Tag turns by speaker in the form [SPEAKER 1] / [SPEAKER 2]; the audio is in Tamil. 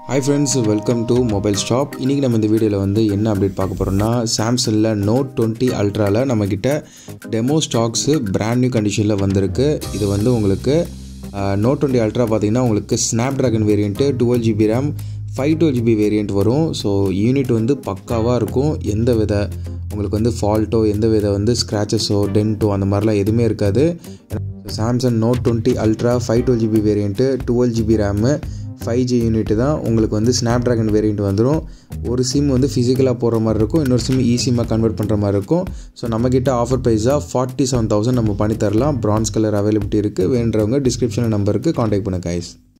[SPEAKER 1] hi friends welcome to mobile shop இன்றைக்கி நம்ம இந்த வீடியோவில் வந்து என்ன அப்டேட் பார்க்க போகிறோம்னா சாம்சங்கில் நோட் டுவெண்ட்டி அல்ட்ராவில் நம்மக்கிட்ட டெமோ ஸ்டாக்ஸு பிராண்ட் நியூ கண்டிஷனில் வந்திருக்கு இது வந்து உங்களுக்கு நோட் டுவெண்ட்டி அல்ட்ரா பார்த்தீங்கன்னா உங்களுக்கு Snapdragon variant twelve GB RAM five twelve GB variant வரும் ஸோ யூனிட் வந்து பக்காவாக இருக்கும் எந்த வித உங்களுக்கு வந்து ஃபால்ட்டோ எந்த வித வந்து ஸ்க்ராச்சஸோ டென்ட்டோ அந்த மாதிரிலாம் எதுவுமே இருக்காது Samsung Note twenty Ultra five twelve GB variant twelve GB RAM five G unit தான் உங்களுக்கு வந்து ஸ்னாப் ட்ராகன் வேரியண்ட் வந்துடும் ஒரு சிம் வந்து ஃபிசிக்கலாக போகிற மாதிரி இருக்கும் இன்னொரு சிம் இ சிம்மாக கன்வெர்ட் பண்ணுற மாதிரி இருக்கும் ஸோ நம்மக்கிட்ட ஆஃபர் ப்ரைஸாக ஃபார்ட்டி செவன் தௌசண்ட் நம்ம பண்ணி தரலாம் ப்ரான்ஸ் கலர் அவைலபிலிட்டி இருக்குது வேண்டவங்க டிஸ்கிரிப்ஷனில் நம்பருக்கு காண்டாக்ட் பண்ணுங்க கைஸ்